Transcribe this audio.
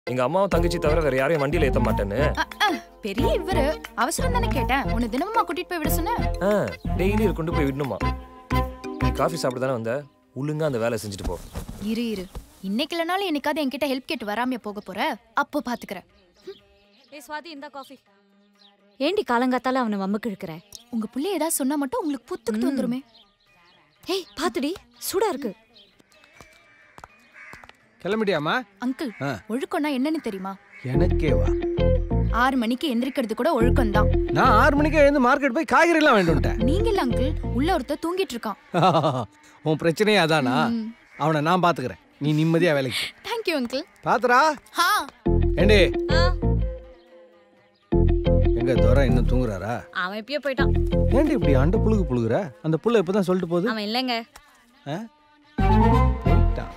எங்க அம்மாவும் தங்கச்சி தவிர வேற யாரையும் வண்டியில ஏத்த மாட்டேன்னு அ, அ, பெரிய இவரு அவசரம் தானே கேட்டேன் உன்னை தினமுமா கூட்டிட்டு போய் விட சொன்னேன் டெய்லி கொண்டு போய் விடணுமா நீ காஃபி சாப்பிட்டு தானே வந்த ஒழுங்கா அந்த வேலை செஞ்சுட்டு போ இரு இரு இன்னைக்கு இல்லைனாலும் என்னைக்காவது என்கிட்ட ஹெல்ப் கேட்டு வராம போக போற அப்போ பாத்துக்கிறேன் ஏய் சுவாதி இந்த காஃபி ஏண்டி காலங்காத்தால அவனை வம்புக்கு இழுக்கிற உங்க புள்ள ஏதாவது சொன்னா மட்டும் உங்களுக்கு புத்துக்கிட்டு ம். வந்துருமே ஏய் பாத்துடி சூடா இருக்கு கிளம்பிட்டியாமா அங்கிள் ஆ. ஒழுக்கம்னா என்னன்னு தெரியுமா எனக்கே வா ஆறு மணிக்கு எந்திரிக்கிறது கூட ஒழுக்கம் தான் நான் ஆறு மணிக்கு எழுந்து மார்க்கெட் போய் காய்கறி எல்லாம் வேண்டும்ட்டேன் நீங்க இல்ல அங்கிள் உள்ள ஒருத்தர் தூங்கிட்டு இருக்கான் உன் பிரச்சனையே அதானா ம். அவனை நான் பாத்துக்கிறேன் நீ நிம்மதியா வேலைக்கு போ. தேங்க்யூ அங்கிள் பாத்துறா ஹா ஏண்டி எங்க துரை இன்னும் தூங்குறாரா அவன் எப்பயோ போயிட்டான் ஏண்டி இப்படி அண்ட புழுகு புழுகுற அந்த புள்ள இப்பதான் சொல்லிட்டு போகுது அவன் இல்லைங்க ஆ?